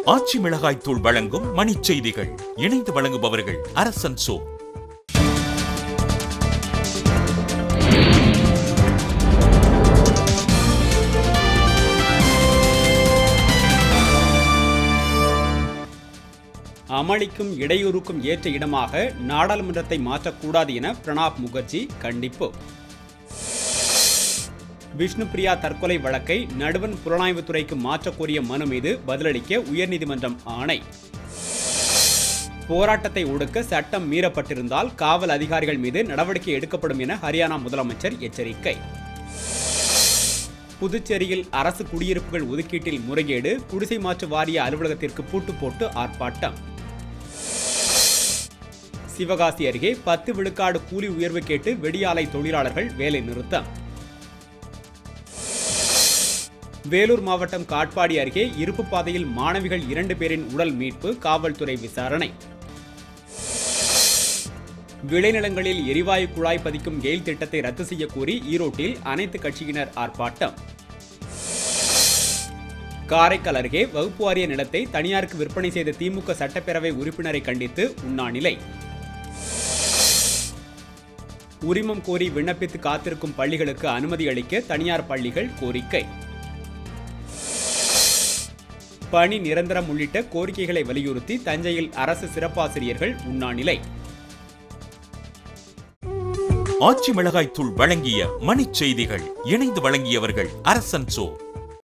ஆச்சி மிளகாய் தூள் வழங்கும் மணிச் செய்திகள் இணைந்து வழங்குபவர்கள் அரசன் சோ அமளிக்கும் இடையூறுக்கும் ஏற்ற இடமாக நாடாளுமன்றத்தை மாற்றக்கூடாது என பிரணாப் முகர்ஜி கண்டிப்பு விஷ்ணுபிரியா தற்கொலை வழக்கை நடுவன் புலனாய்வுத்துறைக்கு மாற்றக் கோரிய மனு மீது பதிலளிக்க உயர்நீதிமன்றம் ஆணை போராட்டத்தை ஒடுக்க சட்டம் மீறப்பட்டிருந்தால் காவல் அதிகாரிகள் மீது நடவடிக்கை எடுக்கப்படும் என ஹரியானா முதலமைச்சர் எச்சரிக்கை புதுச்சேரியில் அரசு குடியிருப்புகள் ஒதுக்கீட்டில் முறைகேடு குடிசை மாற்று வாரிய அலுவலகத்திற்கு பூட்டு போட்டு ஆர்ப்பாட்டம் சிவகாசி அருகே பத்து விழுக்காடு கூலி உயர்வு கேட்டு வெடியாலை தொழிலாளர்கள் வேலை நிறுத்தம் வேலூர் மாவட்டம் காட்பாடி அருகே இருப்பு பாதையில் மாணவிகள் இரண்டு பேரின் உடல் மீட்பு காவல்துறை விசாரணை விளைநிலங்களில் எரிவாயு குழாய் பதிக்கும் கெயில் திட்டத்தை ரத்து செய்ய கோரி ஈரோட்டில் அனைத்து கட்சியினர் ஆர்ப்பாட்டம் காரைக்கால் அருகே வகுப்பு வாரிய நிலத்தை தனியாருக்கு விற்பனை செய்த திமுக சட்டப்பேரவை உறுப்பினரை கண்டித்து உண்ணாநிலை உரிமம் கோரி விண்ணப்பித்து காத்திருக்கும் பள்ளிகளுக்கு அனுமதி அளிக்க தனியார் பள்ளிகள் கோரிக்கை பணி நிரந்தரம் உள்ளிட்ட கோரிக்கைகளை வலியுறுத்தி தஞ்சையில் அரசு சிறப்பாசிரியர்கள் உண்ணாநிலை ஆச்சி மிளகாய் தூள் வழங்கிய மணிச் செய்திகள் இணைந்து வழங்கியவர்கள் அரசன் சோ